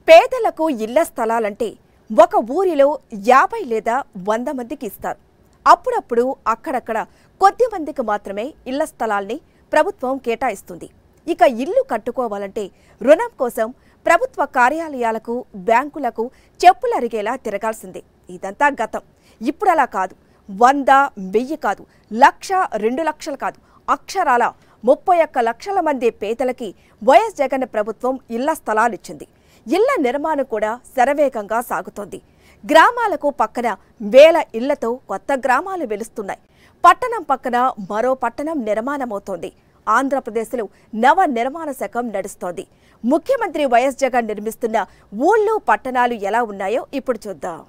పేదలకు ఇళ్ల స్థలాలంటే ఒక ఊరిలో యాభై లేదా వంద మందికి ఇస్తారు అప్పుడప్పుడు అక్కడక్కడ కొద్ది మందికి మాత్రమే ఇళ్ల స్థలాల్ని ప్రభుత్వం కేటాయిస్తుంది ఇక ఇల్లు కట్టుకోవాలంటే రుణం కోసం ప్రభుత్వ కార్యాలయాలకు బ్యాంకులకు చెప్పులరిగేలా తిరగాల్సిందే ఇదంతా గతం ఇప్పుడు అలా కాదు వంద వెయ్యి కాదు లక్ష రెండు లక్షలు కాదు అక్షరాల ముప్పై ఒక్క లక్షల మంది పేదలకి వైఎస్ జగన్ ప్రభుత్వం ఇళ్ల స్థలాలిచ్చింది ఇళ్ల నిర్మాణం కూడా శరవేగంగా సాగుతోంది గ్రామాలకు పక్కన వేల ఇళ్లతో కొత్త గ్రామాలు వెలుస్తున్నాయి పట్టణం పక్కన మరో పట్టణం నిర్మాణమవుతోంది ఆంధ్రప్రదేశ్లో నవ నిర్మాణ శకం నడుస్తోంది ముఖ్యమంత్రి వైఎస్ జగన్ నిర్మిస్తున్న ఊళ్ళు పట్టణాలు ఎలా ఉన్నాయో ఇప్పుడు చూద్దాం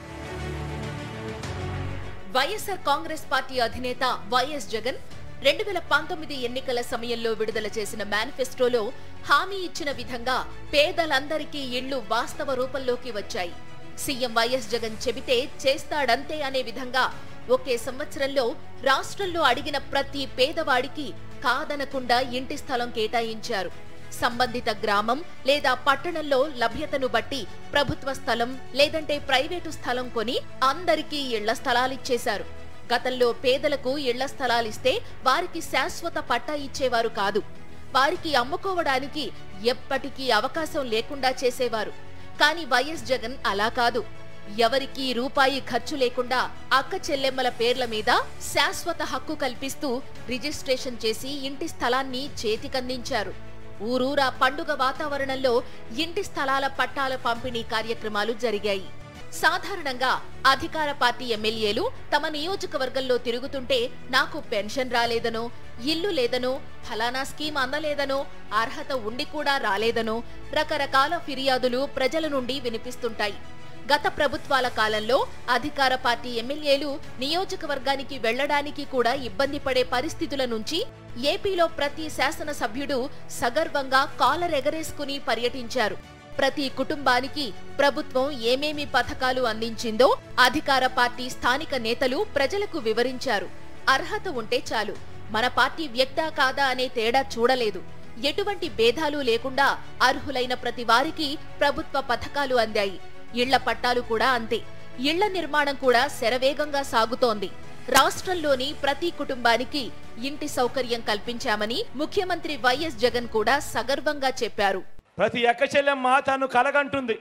వైఎస్ఆర్ కాంగ్రెస్ పార్టీ అధినేత వైఎస్ జగన్ రెండు వేల పంతొమ్మిది ఎన్నికల సమయంలో విడుదల చేసిన మేనిఫెస్టోలో హామీ ఇచ్చిన విధంగా పేదలందరికీ ఇళ్లు వాస్తవ రూపంలోకి వచ్చాయి సీఎం వైఎస్ జగన్ చెబితే చేస్తాడంతే అనే విధంగా ఒకే సంవత్సరంలో రాష్ట్రంలో అడిగిన ప్రతి పేదవాడికి కాదనకుండా ఇంటి స్థలం కేటాయించారు సంబంధిత గ్రామం లేదా పట్టణంలో లభ్యతను బట్టి ప్రభుత్వ స్థలం లేదంటే ప్రైవేటు స్థలం కొని అందరికీ ఇళ్ల స్థలాలిచ్చేశారు గతంలో పేదలకు ఇళ్ల స్థలాలిస్తే వారికి శాశ్వత పట్టా ఇచ్చేవారు కాదు వారికి అమ్ముకోవడానికి ఎప్పటికీ అవకాశం లేకుండా చేసేవారు కానీ వైఎస్ జగన్ అలా కాదు ఎవరికీ రూపాయి ఖర్చు లేకుండా అక్క చెల్లెమ్మల పేర్ల మీద శాశ్వత హక్కు కల్పిస్తూ రిజిస్ట్రేషన్ చేసి ఇంటి స్థలాన్ని చేతికందించారు ఊరూరా పండుగ వాతావరణంలో ఇంటి స్థలాల పట్టాల పంపిణీ కార్యక్రమాలు జరిగాయి సాధారణంగా అధికార పార్టీ ఎమ్మెల్యేలు తమ నియోజకవర్గంలో తిరుగుతుంటే నాకు పెన్షన్ రాలేదనో ఇల్లు లేదనో ఫలానా స్కీమ్ అందలేదనో అర్హత ఉండి కూడా రాలేదనో రకరకాల ఫిర్యాదులు ప్రజల నుండి వినిపిస్తుంటాయి గత ప్రభుత్వాల కాలంలో అధికార పార్టీ ఎమ్మెల్యేలు నియోజకవర్గానికి వెళ్లడానికి కూడా ఇబ్బంది పడే పరిస్థితుల నుంచి ఏపీలో ప్రతి శాసనసభ్యుడు సగర్వంగా కాలర్ ఎగరేసుకుని పర్యటించారు ప్రతి కుటుంబానికి ప్రభుత్వం ఏమేమి పథకాలు అందించిందో అధికార పార్టీ స్థానిక నేతలు ప్రజలకు వివరించారు అర్హత ఉంటే చాలు మన పార్టీ వ్యక్తా కాదా అనే తేడా చూడలేదు ఎటువంటి భేదాలు లేకుండా అర్హులైన ప్రతి వారికి ప్రభుత్వ పథకాలు అందాయి ఇళ్ల పట్టాలు కూడా అంతే ఇళ్ల నిర్మాణం కూడా శరవేగంగా సాగుతోంది రాష్ట్రంలోని ప్రతి కుటుంబానికి ఇంటి సౌకర్యం కల్పించామని ముఖ్యమంత్రి వైఎస్ జగన్ కూడా సగర్వంగా చెప్పారు ప్రతి ఎక్క చెల్లెమ్మ తను కలగంటుంది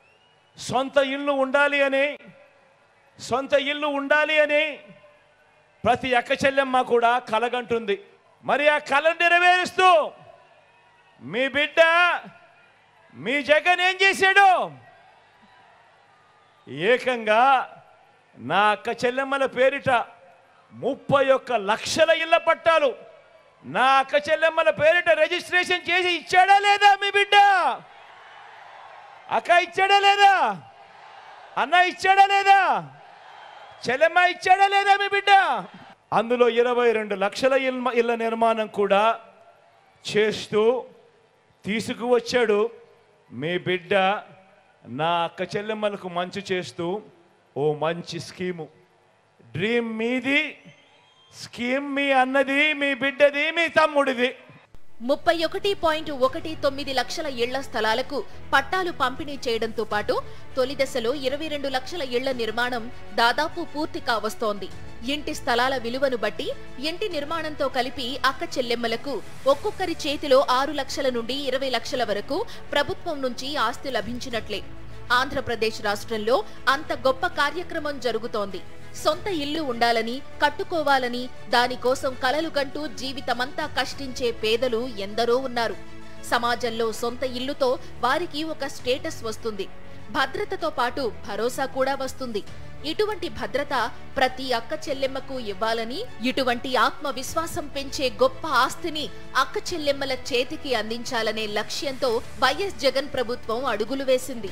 సొంత ఇల్లు ఉండాలి అని సొంత ఇల్లు ఉండాలి అని ప్రతి ఎక్క చెల్లెమ్మ కూడా కలగంటుంది మరి ఆ కళ నెరవేరుస్తూ మీ బిడ్డ మీ జగన్ ఏం చేశాడు ఏకంగా నా అక్క చెల్లెమ్మల పేరిట ముప్పై ఒక్క లక్షల ఇళ్ల పట్టాలు నా అక్క చెల్లెమ్మల పేరిట రిజిస్ట్రేషన్ చేసి ఇచ్చాడా లేదా మీ బిడ్డ అక్క ఇచ్చాడా లేదా అన్న ఇచ్చాడా లేదా చెల్లెమ్మ ఇచ్చాడా లేదా మీ బిడ్డ అందులో ఇరవై రెండు లక్షల ఇల్మ ఇళ్ళ నిర్మాణం కూడా చేస్తూ తీసుకువచ్చాడు మీ బిడ్డ నా అక్క చెల్లెమ్మలకు మంచి చేస్తూ ఓ మంచి స్కీము డ్రీమ్ మీది స్కీమ్ మీ అన్నది మీ బిడ్డది మీ తమ్ముడిది ముప్పై ఒకటి పాయింట్ ఒకటి తొమ్మిది లక్షల ఇళ్ల స్థలాలకు పట్టాలు పంపిణీ చేయడంతో పాటు తొలి దశలో ఇరవై రెండు లక్షల ఇళ్ల నిర్మాణం దాదాపు పూర్తి కావస్తోంది ఇంటి స్థలాల విలువను బట్టి ఇంటి నిర్మాణంతో కలిపి అక్క చెల్లెమ్మలకు ఒక్కొక్కరి చేతిలో ఆరు లక్షల నుండి ఇరవై లక్షల వరకు ప్రభుత్వం నుంచి ఆస్తి లభించినట్లే ఆంధ్రప్రదేశ్ రాష్ట్రంలో అంత గొప్ప కార్యక్రమం జరుగుతోంది సొంత ఇల్లు ఉండాలని కట్టుకోవాలని దానికోసం కలలు కంటూ జీవితమంతా కష్టించే పేదలు ఎందరో ఉన్నారు సమాజంలో సొంత ఇల్లుతో వారికి ఒక స్టేటస్ వస్తుంది భద్రతతో పాటు భరోసా కూడా వస్తుంది ఇటువంటి భద్రత ప్రతి అక్క చెల్లెమ్మకు ఇవ్వాలని ఇటువంటి ఆత్మవిశ్వాసం పెంచే గొప్ప ఆస్తిని అక్క చెల్లెమ్మల చేతికి అందించాలనే లక్ష్యంతో వైఎస్ జగన్ ప్రభుత్వం అడుగులు వేసింది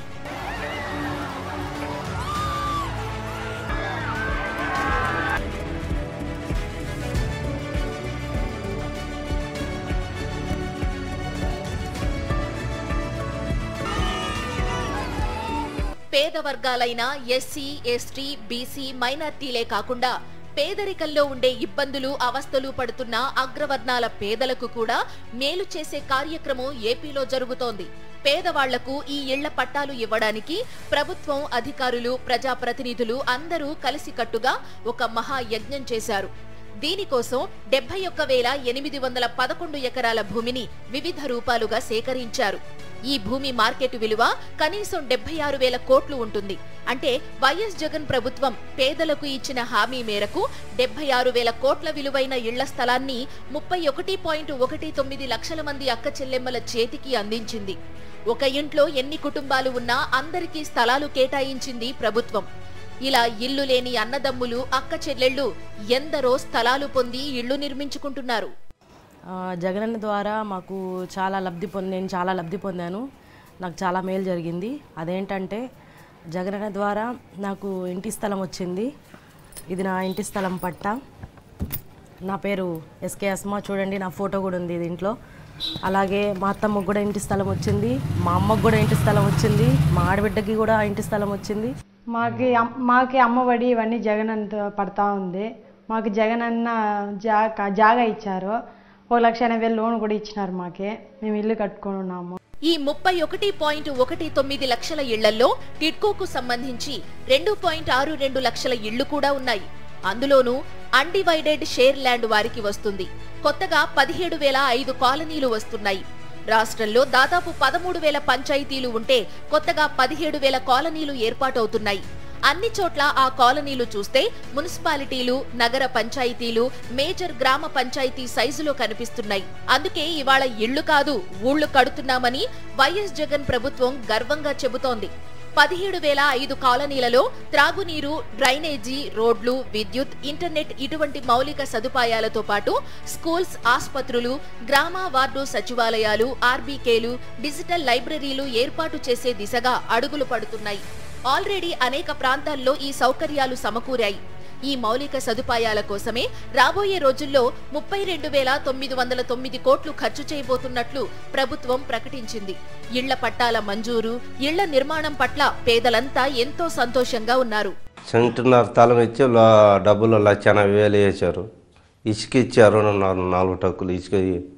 పేద వర్గాలైన ఎస్సీ ఎస్టీ బీసీ మైనార్టీలే కాకుండా పేదరికంలో ఉండే ఇబ్బందులు అవస్థలు పడుతున్న అగ్రవర్ణాల పేదలకు కూడా మేలు చేసే కార్యక్రమం ఏపీలో జరుగుతోంది పేదవాళ్లకు ఈ ఇళ్ల పట్టాలు ఇవ్వడానికి ప్రభుత్వం అధికారులు ప్రజాప్రతినిధులు అందరూ కలిసికట్టుగా ఒక మహాయజ్ఞం చేశారు దీనికోసం డెబ్బై ఒక్క వేల ఎనిమిది వందల పదకొండు ఎకరాల భూమిని వివిధ రూపాలుగా సేకరించారు ఈ భూమి మార్కెట్ విలువ కనీసం డెబ్బై ఆరు వేల కోట్లు ఉంటుంది అంటే వైఎస్ జగన్ ప్రభుత్వం పేదలకు ఇచ్చిన హామీ మేరకు డెబ్బై ఆరు వేల కోట్ల విలువైన ఇళ్ల స్థలాన్ని ముప్పై ఒకటి పాయింట్ ఒకటి తొమ్మిది లక్షల మంది అక్క చెల్లెమ్మల చేతికి అందించింది ఒక ఇంట్లో ఎన్ని కుటుంబాలు ఉన్నా అందరికీ స్థలాలు కేటాయించింది ప్రభుత్వం ఇలా ఇల్లు లేని అన్నదమ్ములు అక్క చెల్లెళ్ళు ఎందరో స్థలాలు పొంది ఇళ్లు నిర్మించుకుంటున్నారు ఆ, జగనన్న ద్వారా మాకు చాలా లబ్ధి పొంది నేను చాలా లబ్ధి పొందాను నాకు చాలా మేలు జరిగింది అదేంటంటే జగనన్న ద్వారా నాకు ఇంటి స్థలం వచ్చింది ఇది నా ఇంటి స్థలం పట్ట నా పేరు ఎస్కే అస్మా చూడండి నా ఫోటో కూడా ఉంది దీంట్లో అలాగే మా అత్తమ్మకు కూడా ఇంటి స్థలం వచ్చింది మా అమ్మకు కూడా ఇంటి స్థలం వచ్చింది మా ఆడబిడ్డకి కూడా ఇంటి స్థలం వచ్చింది మాకి అమ్- మాకి అమ్మఒడి ఇవన్నీ జగన్ అంత పడతా ఉంది మాకు జగన్ అన్న జాగా జాగా ఇచ్చారు ఒక లక్ష ఎనభై వేలు లోన్ కూడా ఇచ్చినారు మాకి మేము ఇల్లు కట్టుకొని ఉన్నాము ఈ ముప్పై ఒకటి పాయింట్ ఒకటి తొమ్మిది లక్షల ఇళ్లలో టిడ్కోకు సంబంధించి రెండు పాయింట్ ఆరు రెండు లక్షల ఇళ్లు కూడా ఉన్నాయి అందులోనూ అన్డివైడెడ్ షేర్ ల్యాండ్ వారికి వస్తుంది కొత్తగా పదిహేడు వేల ఐదు కాలనీలు వస్తున్నాయి రాష్ట్రంలో దాదాపు పదమూడు వేల పంచాయతీలు ఉంటే కొత్తగా పదిహేడు వేల కాలనీలు ఏర్పాటవుతున్నాయి అన్ని చోట్ల ఆ కాలనీలు చూస్తే మున్సిపాలిటీలు నగర పంచాయతీలు మేజర్ గ్రామ పంచాయతీ సైజులో కనిపిస్తున్నాయి అందుకే ఇవాళ ఇళ్లు కాదు ఊళ్లు కడుతున్నామని వైఎస్ జగన్ ప్రభుత్వం గర్వంగా చెబుతోంది పదిహేడు వేల ఐదు కాలనీలలో త్రాగునీరు డ్రైనేజీ రోడ్లు విద్యుత్ ఇంటర్నెట్ ఇటువంటి మౌలిక సదుపాయాలతో పాటు స్కూల్స్ ఆస్పత్రులు గ్రామ వార్డు సచివాలయాలు ఆర్బీకేలు డిజిటల్ లైబ్రరీలు ఏర్పాటు చేసే దిశగా అడుగులు పడుతున్నాయి ఆల్రెడీ అనేక ప్రాంతాల్లో ఈ సౌకర్యాలు సమకూరాయి ఈ మౌలిక సదుపాయాల కోసమే రాబోయే రోజుల్లో ముప్పై రెండు వేల తొమ్మిది వందల తొమ్మిది కోట్లు ఖర్చు చేయబోతున్నట్లు ప్రభుత్వం ప్రకటించింది ఇళ్ల పట్టాల మంజూరు ఇళ్ల నిర్మాణం పట్ల పేదలంతా ఎంతో సంతోషంగా ఉన్నారు సెంటున్నర స్థలం ఇచ్చి లా- డబ్బులు లక్ష ఎనభై వేలు వేసారు ఇసుక ఇచ్చారు నాలుగు నాలుగు టక్కులు ఇసుక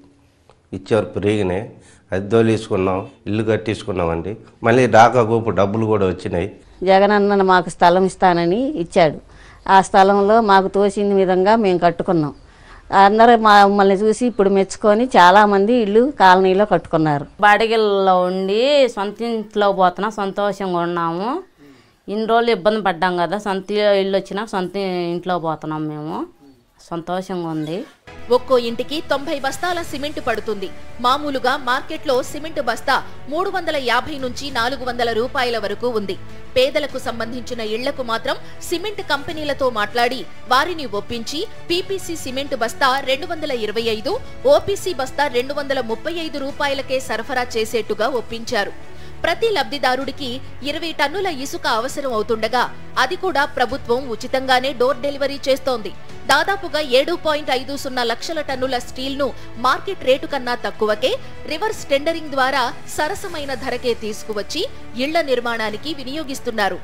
ఇచ్చారు ఫ్రీగానే అది తోలేసుకున్నాం ఇల్లు కట్టించుకున్నామండి మళ్ళీ డాకా గోపు డబ్బులు కూడా వచ్చినాయి జగనన్న మాకు స్థలం ఇస్తానని ఇచ్చాడు ఆ స్థలంలో మాకు తోచిన విధంగా మేము కట్టుకున్నాం అందరూ మమ్మల్ని చూసి ఇప్పుడు మెచ్చుకొని చాలామంది ఇల్లు కాలనీలో కట్టుకున్నారు బాడిగల్లో ఉండి సొంత ఇంట్లో పోతున్నాం సంతోషంగా ఉన్నాము ఇన్ని రోజులు ఇబ్బంది పడ్డాం కదా సొంత ఇల్లు వచ్చినా సొంత ఇంట్లో పోతున్నాం మేము సంతోషంగా ఉంది ఒక్కో ఇంటికి తొంభై బస్తాల సిమెంట్ పడుతుంది మామూలుగా మార్కెట్లో సిమెంట్ బస్తా మూడు వందల యాభై నుంచి నాలుగు వందల రూపాయల వరకు ఉంది పేదలకు సంబంధించిన ఇళ్లకు మాత్రం సిమెంట్ కంపెనీలతో మాట్లాడి వారిని ఒప్పించి పీపీసీ సిమెంట్ బస్తా రెండు వందల ఇరవై ఐదు ఓపీసీ బస్తా రెండు వందల ముప్పై ఐదు రూపాయలకే సరఫరా చేసేట్టుగా ఒప్పించారు ప్రతి లబ్ధిదారుడికి ఇరవై టన్నుల ఇసుక అవసరం అవుతుండగా అది కూడా ప్రభుత్వం ఉచితంగానే డోర్ డెలివరీ చేస్తోంది దాదాపుగా ఏడు పాయింట్ ఐదు సున్నా లక్షల టన్నుల స్టీల్ ను మార్కెట్ రేటు కన్నా తక్కువకే రివర్స్ టెండరింగ్ ద్వారా సరసమైన ధరకే తీసుకువచ్చి ఇళ్ల నిర్మాణానికి వినియోగిస్తున్నారు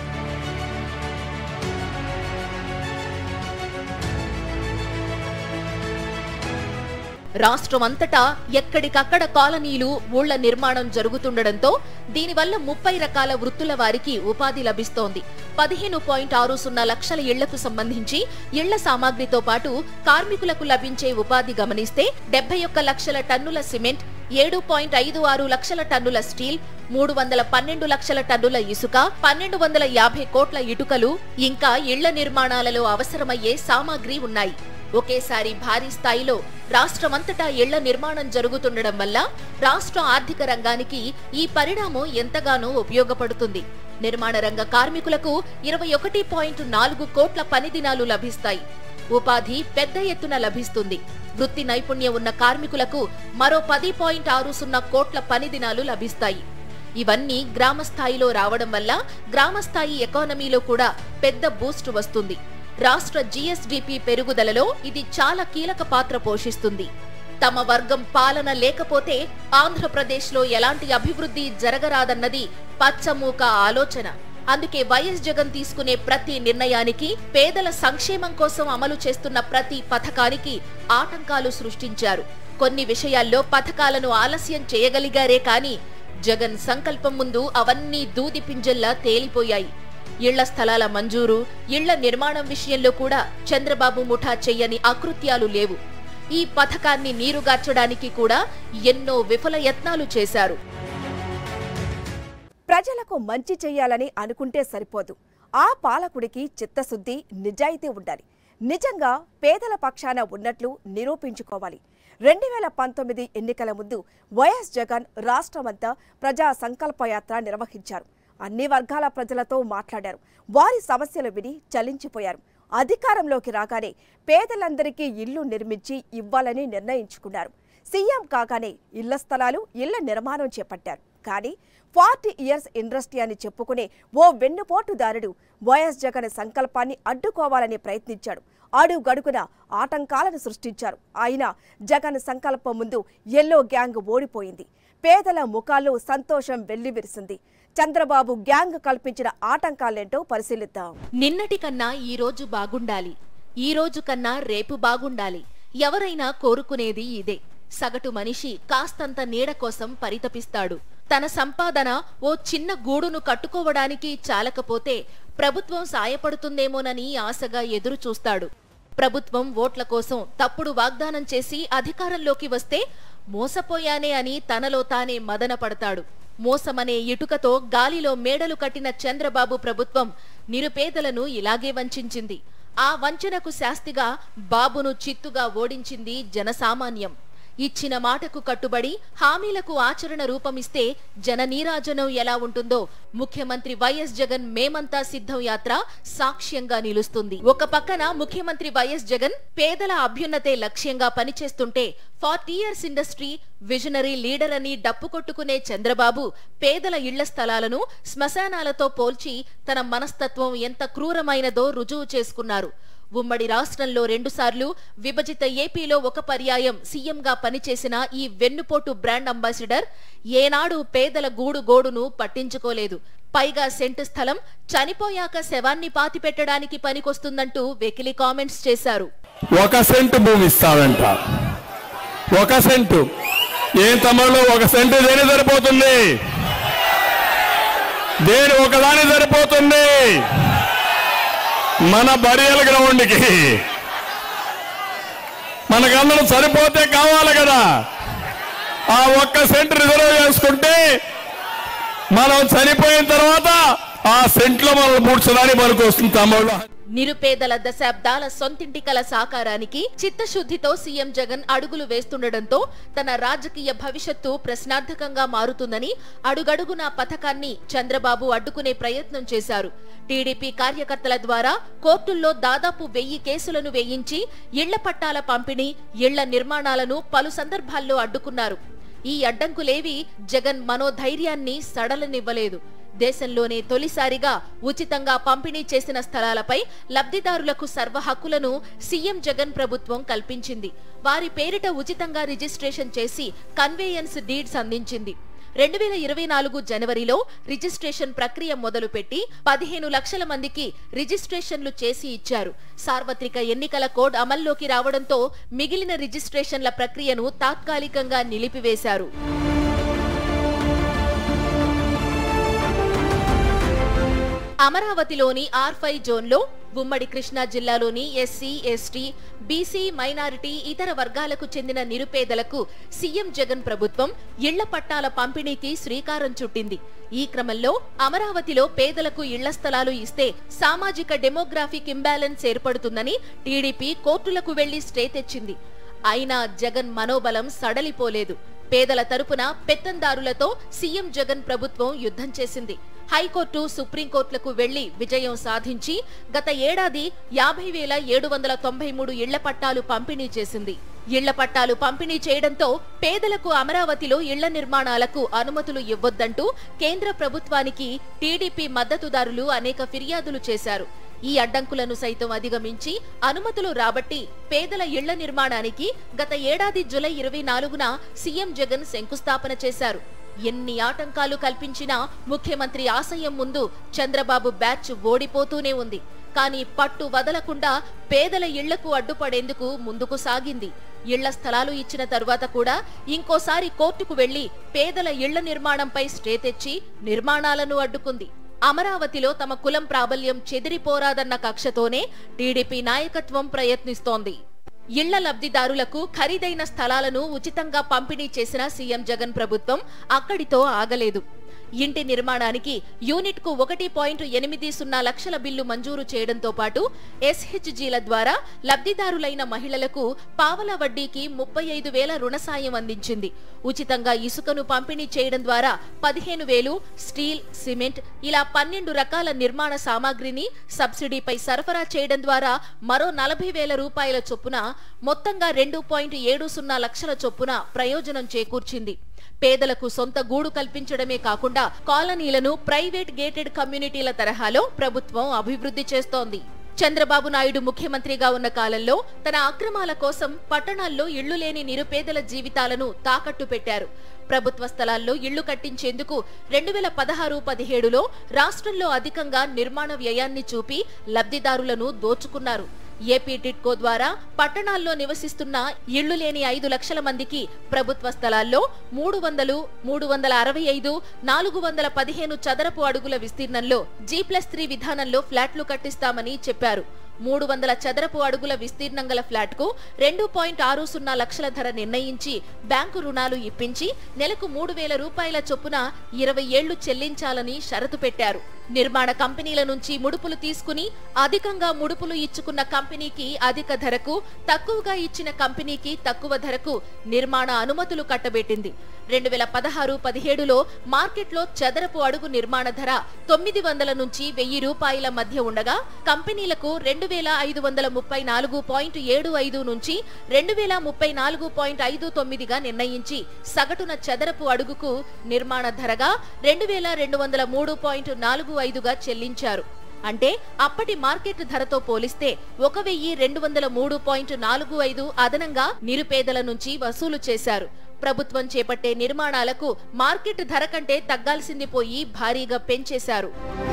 రాష్ట్రమంతటా ఎక్కడికక్కడ కాలనీలు ఊళ్ల నిర్మాణం జరుగుతుండటంతో దీనివల్ల ముప్పై రకాల వృత్తుల వారికి ఉపాధి లభిస్తోంది పదిహేను పాయింట్ ఆరు సున్నా లక్షల ఇళ్లకు సంబంధించి ఇళ్ల సామాగ్రితో పాటు కార్మికులకు లభించే ఉపాధి గమనిస్తే డెబ్బై ఒక్క లక్షల టన్నుల సిమెంట్ ఏడు పాయింట్ ఐదు ఆరు లక్షల టన్నుల స్టీల్ మూడు వందల పన్నెండు లక్షల టన్నుల ఇసుక పన్నెండు వందల యాభై కోట్ల ఇటుకలు ఇంకా ఇళ్ల నిర్మాణాలలో అవసరమయ్యే సామాగ్రి ఉన్నాయి ఒకేసారి భారీ స్థాయిలో రాష్ట్రమంతటా ఇళ్ల నిర్మాణం జరుగుతుండడం వల్ల రాష్ట్ర ఆర్థిక రంగానికి ఈ పరిణామం ఎంతగానో ఉపయోగపడుతుంది నిర్మాణ రంగ కార్మికులకు ఇరవై ఒకటి పాయింట్ నాలుగు కోట్ల పని దినాలు లభిస్తాయి ఉపాధి పెద్ద ఎత్తున లభిస్తుంది వృత్తి నైపుణ్యం ఉన్న కార్మికులకు మరో పది పాయింట్ ఆరు సున్నా కోట్ల పని దినాలు లభిస్తాయి ఇవన్నీ గ్రామ స్థాయిలో రావడం వల్ల గ్రామ స్థాయి ఎకానమీలో కూడా పెద్ద బూస్ట్ వస్తుంది రాష్ట్ర జీఎస్డిపి పెరుగుదలలో ఇది చాలా కీలక పాత్ర పోషిస్తుంది తమ వర్గం పాలన లేకపోతే ఆంధ్రప్రదేశ్లో ఎలాంటి అభివృద్ధి జరగరాదన్నది పచ్చమూక ఆలోచన అందుకే వైఎస్ జగన్ తీసుకునే ప్రతి నిర్ణయానికి పేదల సంక్షేమం కోసం అమలు చేస్తున్న ప్రతి పథకానికి ఆటంకాలు సృష్టించారు కొన్ని విషయాల్లో పథకాలను ఆలస్యం చేయగలిగారే కానీ జగన్ సంకల్పం ముందు అవన్నీ దూది పింజల్లా తేలిపోయాయి ఇళ్ల స్థలాల మంజూరు ఇళ్ల నిర్మాణం విషయంలో కూడా చంద్రబాబు ముఠా చెయ్యని అకృత్యాలు లేవు ఈ పథకాన్ని నీరుగార్చడానికి కూడా ఎన్నో విఫల యత్నాలు చేశారు ప్రజలకు మంచి చెయ్యాలని అనుకుంటే సరిపోదు ఆ పాలకుడికి చిత్తశుద్ధి నిజాయితీ ఉండాలి నిజంగా పేదల పక్షాన ఉన్నట్లు నిరూపించుకోవాలి రెండు వేల పంతొమ్మిది ఎన్నికల ముందు వైఎస్ జగన్ రాష్ట్రమంతా ప్రజా సంకల్పయాత్ర నిర్వహించారు అన్ని వర్గాల ప్రజలతో మాట్లాడారు వారి సమస్యలు విని చలించిపోయారు అధికారంలోకి రాగానే పేదలందరికీ ఇల్లు నిర్మించి ఇవ్వాలని నిర్ణయించుకున్నారు సీఎం కాగానే ఇళ్ల స్థలాలు ఇళ్ల నిర్మాణం చేపట్టారు కానీ ఫార్టీ ఇయర్స్ ఇండస్ట్రీ అని చెప్పుకునే ఓ వెన్నుపోటుదారుడు వైఎస్ జగన్ సంకల్పాన్ని అడ్డుకోవాలని ప్రయత్నించాడు అడుగడుగున ఆటంకాలను సృష్టించారు అయినా జగన్ సంకల్పం ముందు ఎల్లో గ్యాంగ్ ఓడిపోయింది పేదల ముఖాల్లో సంతోషం వెల్లివిరిసింది చంద్రబాబు గ్యాంగ్ కల్పించిన ఆటంకాలేంటో పరిశీలిద్దాం నిన్నటి కన్నా ఈ రోజు బాగుండాలి ఈ రోజు కన్నా రేపు బాగుండాలి ఎవరైనా కోరుకునేది ఇదే సగటు మనిషి కాస్తంత నీడ కోసం పరితపిస్తాడు తన సంపాదన ఓ చిన్న గూడును కట్టుకోవడానికి చాలకపోతే ప్రభుత్వం సాయపడుతుందేమోనని ఆశగా ఎదురు చూస్తాడు ప్రభుత్వం ఓట్ల కోసం తప్పుడు వాగ్దానం చేసి అధికారంలోకి వస్తే మోసపోయానే అని తనలో తానే మదన పడతాడు మోసమనే ఇటుకతో గాలిలో మేడలు కట్టిన చంద్రబాబు ప్రభుత్వం నిరుపేదలను ఇలాగే వంచింది ఆ వంచనకు శాస్తిగా బాబును చిత్తుగా ఓడించింది జనసామాన్యం ఇచ్చిన మాటకు కట్టుబడి హామీలకు ఆచరణ రూపమిస్తే జననీరాజనం ఎలా ఉంటుందో ముఖ్యమంత్రి వైఎస్ జగన్ మేమంతా సిద్ధం యాత్ర సాక్ష్యంగా నిలుస్తుంది ఒక పక్కన ముఖ్యమంత్రి వైఎస్ జగన్ పేదల అభ్యున్నతే లక్ష్యంగా పనిచేస్తుంటే forty years industry visionary leader అని డప్పు కొట్టుకునే చంద్రబాబు పేదల ఇళ్ల స్థలాలను శ్మశానాలతో పోల్చి తన మనస్తత్వం ఎంత క్రూరమైనదో రుజువు చేసుకున్నారు ఉమ్మడి రాష్ట్రంలో రెండుసార్లు విభజిత ఏపీలో ఒక పర్యాయం సీఎంగా పనిచేసిన ఈ వెన్నుపోటు బ్రాండ్ అంబాసిడర్ ఏనాడు పేదల గూడు గోడును పట్టించుకోలేదు పైగా సెంటు స్థలం చనిపోయాక శవాన్ని పాతిపెట్టడానికి పనికొస్తుందంటూ వెకిలి కామెంట్స్ చేశారు ఒక సెంటు భూమి ఇస్తాడంట ఒక సెంటు ఏం తమ్ముళ్ళు ఒక సెంటు దేని సరిపోతుంది దేని ఒకదాని సరిపోతుంది మన బరియల్ గ్రౌండ్కి మనకందరం సరిపోతే కావాలి కదా ఆ ఒక్క సెంట్ రిజర్వ్ చేసుకుంటే మనం చనిపోయిన తర్వాత ఆ సెంట్లో మనం పూడ్చడానికి మనకు వస్తుంది తమ్ముళ్ళు నిరుపేదల దశాబ్దాల సొంతింటి కల సాకారానికి చిత్తశుద్ధితో సీఎం జగన్ అడుగులు వేస్తుండటంతో తన రాజకీయ భవిష్యత్తు ప్రశ్నార్థకంగా మారుతుందని అడుగడుగునా పథకాన్ని చంద్రబాబు అడ్డుకునే ప్రయత్నం చేశారు టీడీపీ కార్యకర్తల ద్వారా కోర్టుల్లో దాదాపు వెయ్యి కేసులను వేయించి ఇళ్ల పట్టాల పంపిణీ ఇళ్ల నిర్మాణాలను పలు సందర్భాల్లో అడ్డుకున్నారు ఈ అడ్డంకులేవి జగన్ మనోధైర్యాన్ని సడలనివ్వలేదు దేశంలోనే తొలిసారిగా ఉచితంగా పంపిణీ చేసిన స్థలాలపై లబ్ధిదారులకు సర్వ హక్కులను సీఎం జగన్ ప్రభుత్వం కల్పించింది వారి పేరిట ఉచితంగా రిజిస్ట్రేషన్ చేసి కన్వేయన్స్ డీడ్స్ అందించింది రెండు వేల ఇరవై నాలుగు జనవరిలో రిజిస్ట్రేషన్ ప్రక్రియ మొదలుపెట్టి పదిహేను లక్షల మందికి రిజిస్ట్రేషన్లు చేసి ఇచ్చారు సార్వత్రిక ఎన్నికల కోడ్ అమల్లోకి రావడంతో మిగిలిన రిజిస్ట్రేషన్ల ప్రక్రియను తాత్కాలికంగా నిలిపివేశారు అమరావతిలోని ఆర్ ఫైవ్ జోన్లో ఉమ్మడి కృష్ణా జిల్లాలోని ఎస్సీ ఎస్టీ బీసీ మైనారిటీ ఇతర వర్గాలకు చెందిన నిరుపేదలకు సీఎం జగన్ ప్రభుత్వం ఇళ్ల పట్టాల పంపిణీకి శ్రీకారం చుట్టింది ఈ క్రమంలో అమరావతిలో పేదలకు ఇళ్ల స్థలాలు ఇస్తే సామాజిక డెమోగ్రాఫిక్ ఇంబ్యాలెన్స్ ఏర్పడుతుందని టీడీపీ కోర్టులకు వెళ్లి స్టే తెచ్చింది అయినా జగన్ మనోబలం సడలిపోలేదు పేదల తరపున పెత్తందారులతో సీఎం జగన్ ప్రభుత్వం యుద్ధం చేసింది హైకోర్టు సుప్రీంకోర్టులకు వెళ్లి విజయం సాధించి గత ఏడాది యాభై వేల ఏడు వందల తొంభై మూడు ఇళ్ల పట్టాలు పంపిణీ చేసింది ఇళ్ల పట్టాలు పంపిణీ చేయడంతో పేదలకు అమరావతిలో ఇళ్ల నిర్మాణాలకు అనుమతులు ఇవ్వొద్దంటూ కేంద్ర ప్రభుత్వానికి టీడీపీ మద్దతుదారులు అనేక ఫిర్యాదులు చేశారు ఈ అడ్డంకులను సైతం అధిగమించి అనుమతులు రాబట్టి పేదల ఇళ్ల నిర్మాణానికి గత ఏడాది జులై ఇరవై నాలుగున సీఎం జగన్ శంకుస్థాపన చేశారు ఎన్ని ఆటంకాలు కల్పించినా ముఖ్యమంత్రి ఆశయం ముందు చంద్రబాబు బ్యాచ్ ఓడిపోతూనే ఉంది కానీ పట్టు వదలకుండా పేదల ఇళ్లకు అడ్డుపడేందుకు ముందుకు సాగింది ఇళ్ల స్థలాలు ఇచ్చిన తరువాత కూడా ఇంకోసారి కోర్టుకు వెళ్లి పేదల ఇళ్ల నిర్మాణంపై స్టే తెచ్చి నిర్మాణాలను అడ్డుకుంది అమరావతిలో తమ కులం ప్రాబల్యం చెదిరిపోరాదన్న కక్షతోనే టీడీపీ నాయకత్వం ప్రయత్నిస్తోంది ఇళ్ల లబ్ధిదారులకు ఖరీదైన స్థలాలను ఉచితంగా పంపిణీ చేసిన సీఎం జగన్ ప్రభుత్వం అక్కడితో ఆగలేదు ఇంటి నిర్మాణానికి యూనిట్ కు ఒకటి పాయింట్ ఎనిమిది సున్నా లక్షల బిల్లు మంజూరు చేయడంతో పాటు ఎస్హెచ్జీల ద్వారా లబ్ధిదారులైన మహిళలకు పావల వడ్డీకి ముప్పై ఐదు వేల రుణ సాయం అందించింది ఉచితంగా ఇసుకను పంపిణీ చేయడం ద్వారా పదిహేను వేలు స్టీల్ సిమెంట్ ఇలా పన్నెండు రకాల నిర్మాణ సామాగ్రిని సబ్సిడీపై సరఫరా చేయడం ద్వారా మరో నలభై వేల రూపాయల చొప్పున మొత్తంగా రెండు పాయింట్ ఏడు సున్నా లక్షల చొప్పున ప్రయోజనం చేకూర్చింది పేదలకు సొంత గూడు కల్పించడమే కాకుండా కాలనీలను ప్రైవేట్ గేటెడ్ కమ్యూనిటీల తరహాలో ప్రభుత్వం అభివృద్ధి చేస్తోంది చంద్రబాబు నాయుడు ముఖ్యమంత్రిగా ఉన్న కాలంలో తన అక్రమాల కోసం పట్టణాల్లో ఇళ్లు లేని నిరుపేదల జీవితాలను తాకట్టు పెట్టారు ప్రభుత్వ స్థలాల్లో ఇళ్లు కట్టించేందుకు రెండు వేల పదహారు పదిహేడులో రాష్ట్రంలో అధికంగా నిర్మాణ వ్యయాన్ని చూపి లబ్ధిదారులను దోచుకున్నారు ఏపీ టిట్కో ద్వారా పట్టణాల్లో నివసిస్తున్న ఇళ్లు లేని ఐదు లక్షల మందికి ప్రభుత్వ స్థలాల్లో మూడు వందలు మూడు వందల అరవై ఐదు నాలుగు వందల పదిహేను చదరపు అడుగుల విస్తీర్ణంలో జీ ప్లస్ త్రీ విధానంలో ఫ్లాట్లు కట్టిస్తామని చెప్పారు మూడు వందల చదరపు అడుగుల విస్తీర్ణం గల ఫ్లాట్ కు రెండు పాయింట్ ఆరు సున్నా లక్షల ధర నిర్ణయించి బ్యాంకు రుణాలు ఇప్పించి నెలకు మూడు వేల రూపాయల చొప్పున ఇరవై ఏళ్లు చెల్లించాలని షరతు పెట్టారు నిర్మాణ కంపెనీల నుంచి ముడుపులు తీసుకుని అధికంగా ముడుపులు ఇచ్చుకున్న కంపెనీకి అధిక ధరకు తక్కువగా ఇచ్చిన కంపెనీకి తక్కువ ధరకు నిర్మాణ అనుమతులు కట్టబెట్టింది రెండు వేల పదహారు పదిహేడులో మార్కెట్లో చదరపు అడుగు నిర్మాణ ధర తొమ్మిది వందల నుంచి వెయ్యి రూపాయల మధ్య ఉండగా కంపెనీలకు రెండు వేల ఐదు వందల ముప్పై నాలుగు పాయింట్ ఏడు ఐదు నుంచి రెండు వేల ముప్పై నాలుగు పాయింట్ ఐదు తొమ్మిదిగా నిర్ణయించి సగటున చదరపు అడుగుకు నిర్మాణ ధరగా రెండు వేల రెండు వందల మూడు పాయింట్ నాలుగు ఐదుగా చెల్లించారు అంటే అప్పటి మార్కెట్ ధరతో పోలిస్తే ఒక వెయ్యి రెండు వందల మూడు పాయింట్ నాలుగు ఐదు అదనంగా నిరుపేదల నుంచి వసూలు చేశారు ప్రభుత్వం చేపట్టే నిర్మాణాలకు మార్కెట్ ధర కంటే తగ్గాల్సింది పోయి భారీగా పెంచేశారు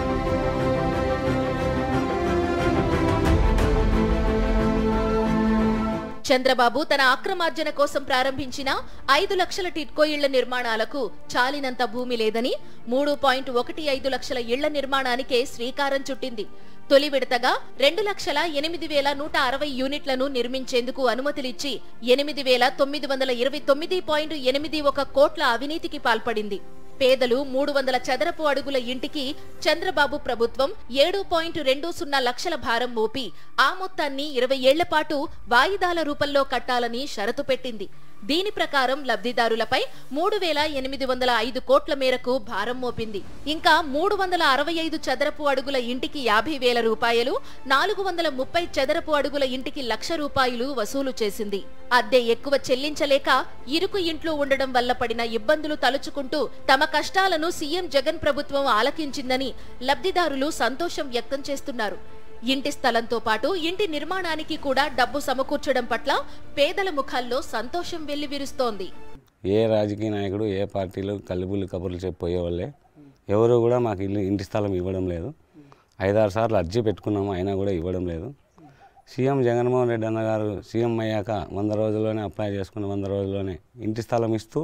చంద్రబాబు తన అక్రమార్జన కోసం ప్రారంభించిన ఐదు లక్షల టిట్కో ఇళ్ల నిర్మాణాలకు చాలినంత భూమి లేదని మూడు పాయింట్ ఒకటి ఐదు లక్షల ఇళ్ల నిర్మాణానికే శ్రీకారం చుట్టింది తొలి విడతగా రెండు లక్షల ఎనిమిది వేల నూట అరవై యూనిట్లను నిర్మించేందుకు అనుమతులిచ్చి ఎనిమిది వేల తొమ్మిది వందల ఇరవై తొమ్మిది పాయింట్ ఎనిమిది ఒక కోట్ల అవినీతికి పాల్పడింది పేదలు మూడు వందల చదరపు అడుగుల ఇంటికి చంద్రబాబు ప్రభుత్వం ఏడు పాయింట్ రెండు సున్నా లక్షల భారం మోపి ఆ మొత్తాన్ని ఇరవై ఏళ్ల పాటు వాయిదాల రూపంలో కట్టాలని షరతు పెట్టింది దీని ప్రకారం లబ్ధిదారులపై మూడు వేల ఎనిమిది వందల ఐదు కోట్ల మేరకు భారం మోపింది ఇంకా మూడు వందల అరవై ఐదు చదరపు అడుగుల ఇంటికి యాభై వేల రూపాయలు నాలుగు వందల ముప్పై చదరపు అడుగుల ఇంటికి లక్ష రూపాయలు వసూలు చేసింది అద్దె ఎక్కువ చెల్లించలేక ఇరుకు ఇంట్లో ఉండడం వల్ల పడిన ఇబ్బందులు తలుచుకుంటూ తమ కష్టాలను సీఎం జగన్ ప్రభుత్వం ఆలకించిందని లబ్ధిదారులు సంతోషం వ్యక్తం చేస్తున్నారు ఇంటి స్థలంతో పాటు ఇంటి నిర్మాణానికి కూడా డబ్బు సమకూర్చడం పట్ల పేదల ముఖాల్లో సంతోషం వెల్లివిరుస్తోంది ఏ రాజకీయ నాయకుడు ఏ పార్టీలు కల్లిబుల్లి కబుర్లు చెప్పిపోయేవాళ్ళే ఎవరు కూడా మాకు ఇల్లు ఇంటి స్థలం ఇవ్వడం లేదు ఐదారు సార్లు అర్జీ పెట్టుకున్నాము అయినా కూడా ఇవ్వడం లేదు సీఎం జగన్మోహన్ రెడ్డి అన్న గారు సీఎం అయ్యాక వంద రోజుల్లోనే అప్లై చేసుకుని వంద రోజుల్లోనే ఇంటి స్థలం ఇస్తూ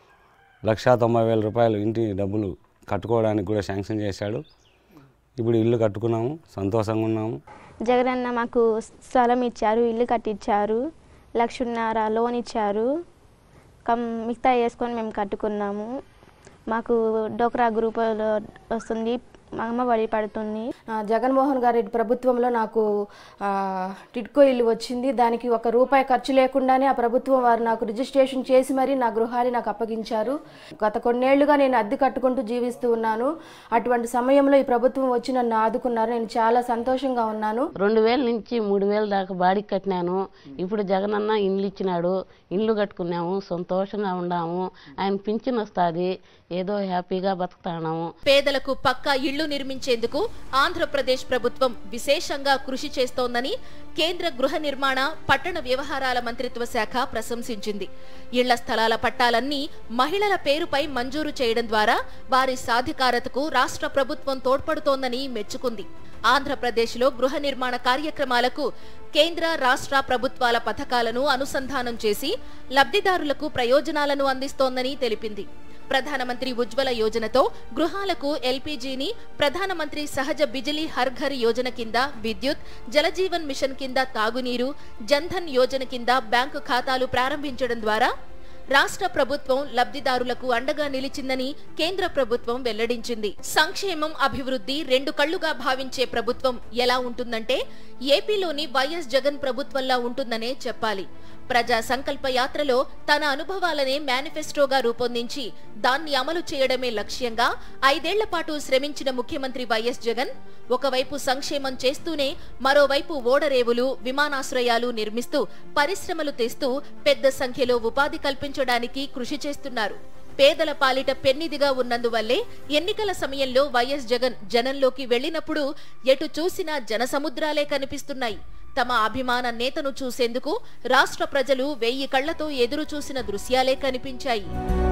లక్షా తొంభై వేల రూపాయలు ఇంటి డబ్బులు కట్టుకోవడానికి కూడా శాంక్షన్ చేశాడు ఇప్పుడు ఇల్లు కట్టుకున్నాము సంతోషంగా ఉన్నాము జగనన్న మాకు స్థలం ఇచ్చారు ఇల్లు కట్టించారు లక్షన్నర లోన్ ఇచ్చారు కం మిగతా వేసుకొని మేము కట్టుకున్నాము మాకు డోక్రా గ్రూప్ వస్తుంది మా అమ్మ వడి పడుతుంది ఆ, జగన్మోహన్ గారి ప్రభుత్వంలో నాకు ఆ, టిడ్కో ఇల్లు వచ్చింది దానికి ఒక రూపాయి ఖర్చు లేకుండానే ఆ ప్రభుత్వం వారు నాకు రిజిస్ట్రేషన్ చేసి మరీ నా గృహాన్ని నాకు అప్పగించారు గత కొన్నేళ్లుగా నేను అద్దె కట్టుకుంటూ జీవిస్తూ ఉన్నాను అటువంటి సమయంలో ఈ ప్రభుత్వం వచ్చి నన్ను ఆదుకున్నారు నేను చాలా సంతోషంగా ఉన్నాను రెండు వేల నుంచి మూడు వేల దాకా బాడీకి కట్టినాను ఇప్పుడు జగనన్న ఇండ్లు ఇచ్చినాడు ఇండ్లు కట్టుకున్నాము సంతోషంగా ఉన్నాము ఆయన పింఛన్ వస్తుంది ఏదో హ్యాపీగా బతుకుతున్నాము పేదలకు పక్కా ఇళ్లు ఇళ్లు నిర్మించేందుకు ఆంధ్రప్రదేశ్ ప్రభుత్వం విశేషంగా కృషి చేస్తోందని కేంద్ర గృహ నిర్మాణ పట్టణ వ్యవహారాల మంత్రిత్వ శాఖ ప్రశంసించింది ఇళ్ల స్థలాల పట్టాలన్నీ మహిళల పేరుపై మంజూరు చేయడం ద్వారా వారి సాధికారతకు రాష్ట్ర ప్రభుత్వం తోడ్పడుతోందని మెచ్చుకుంది ఆంధ్రప్రదేశ్లో గృహ నిర్మాణ కార్యక్రమాలకు కేంద్ర రాష్ట్ర ప్రభుత్వాల పథకాలను అనుసంధానం చేసి లబ్ధిదారులకు ప్రయోజనాలను అందిస్తోందని తెలిపింది ప్రధానమంత్రి ఉజ్వల యోజనతో గృహాలకు ఎల్పీజీని ప్రధానమంత్రి సహజ బిజిలీ హర్ ఘర్ యోజన కింద విద్యుత్ జలజీవన్ మిషన్ కింద తాగునీరు జన్ధన్ యోజన కింద బ్యాంకు ఖాతాలు ప్రారంభించడం ద్వారా రాష్ట్ర ప్రభుత్వం లబ్ధిదారులకు అండగా నిలిచిందని కేంద్ర ప్రభుత్వం వెల్లడించింది సంక్షేమం అభివృద్ధి రెండు కళ్లుగా భావించే ప్రభుత్వం ఎలా ఉంటుందంటే ఏపీలోని వైఎస్ జగన్ ప్రభుత్వంలా ఉంటుందనే చెప్పాలి ప్రజా సంకల్ప యాత్రలో తన అనుభవాలనే మేనిఫెస్టోగా రూపొందించి దాన్ని అమలు చేయడమే లక్ష్యంగా ఐదేళ్ల పాటు శ్రమించిన ముఖ్యమంత్రి వైఎస్ జగన్ ఒకవైపు సంక్షేమం చేస్తూనే మరోవైపు ఓడరేవులు విమానాశ్రయాలు నిర్మిస్తూ పరిశ్రమలు తెస్తూ పెద్ద సంఖ్యలో ఉపాధి కల్పించడానికి కృషి చేస్తున్నారు పేదల పాలిట పెన్నిదిగా ఉన్నందువల్లే ఎన్నికల సమయంలో వైఎస్ జగన్ జనంలోకి వెళ్లినప్పుడు ఎటు చూసినా జనసముద్రాలే కనిపిస్తున్నాయి తమ అభిమాన నేతను చూసేందుకు రాష్ట్ర ప్రజలు వెయ్యి కళ్లతో ఎదురు చూసిన దృశ్యాలే కనిపించాయి